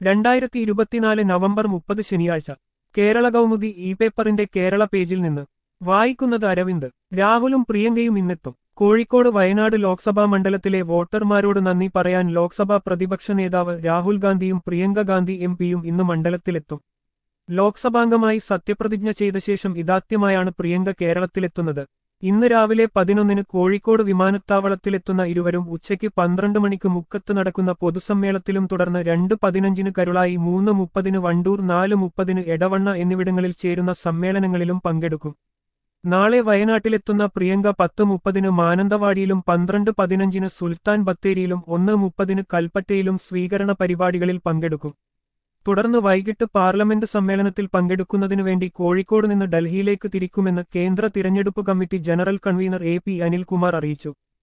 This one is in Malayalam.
രണ്ടായിരത്തി ഇരുപത്തിനാല് നവംബർ മുപ്പത് ശനിയാഴ്ച കേരള കൗമുദി ഇ പേപ്പറിന്റെ കേരള പേജിൽ നിന്ന് വായിക്കുന്നത് അരവിന്ദ് രാഹുലും പ്രിയങ്കയും ഇന്നെത്തും കോഴിക്കോട് വയനാട് ലോക്സഭാ മണ്ഡലത്തിലെ വോട്ടർമാരോട് നന്ദി പറയാൻ ലോക്സഭാ പ്രതിപക്ഷ നേതാവ് രാഹുൽ ഗാന്ധിയും പ്രിയങ്ക ഗാന്ധി എം പിയും ഇന്ന് മണ്ഡലത്തിലെത്തും ലോക്സഭാംഗമായി സത്യപ്രതിജ്ഞ ചെയ്ത ശേഷം ഇതാദ്യമായാണ് പ്രിയങ്ക കേരളത്തിലെത്തുന്നത് ഇന്ന് രാവിലെ പതിനൊന്നിന് കോഴിക്കോട് വിമാനത്താവളത്തിലെത്തുന്ന ഇരുവരും ഉച്ചയ്ക്ക് പന്ത്രണ്ട് മണിക്ക് മുക്കത്ത് നടക്കുന്ന പൊതുസമ്മേളനത്തിലും തുടർന്ന് രണ്ട് പതിനഞ്ചിന് കരുളായി മൂന്ന് മുപ്പതിന് വണ്ടൂർ നാല് മുപ്പതിന് എടവണ്ണ എന്നിവിടങ്ങളിൽ ചേരുന്ന സമ്മേളനങ്ങളിലും പങ്കെടുക്കും നാളെ വയനാട്ടിലെത്തുന്ന പ്രിയങ്ക പത്ത് മുപ്പതിന് മാനന്തവാടിയിലും പന്ത്രണ്ട് പതിനഞ്ചിന് സുൽത്താൻ ബത്തേരിയിലും ഒന്ന് മുപ്പതിന് കൽപ്പറ്റയിലും സ്വീകരണ പരിപാടികളിൽ പങ്കെടുക്കും തുടർന്ന് വൈകിട്ട് പാർലമെന്റ് സമ്മേളനത്തിൽ പങ്കെടുക്കുന്നതിനുവേണ്ടി കോഴിക്കോട് നിന്ന് ഡൽഹിയിലേക്ക് തിരിക്കുമെന്ന് കേന്ദ്ര തിരഞ്ഞെടുപ്പ് committee general convener A P Anilkumar അറിയിച്ചു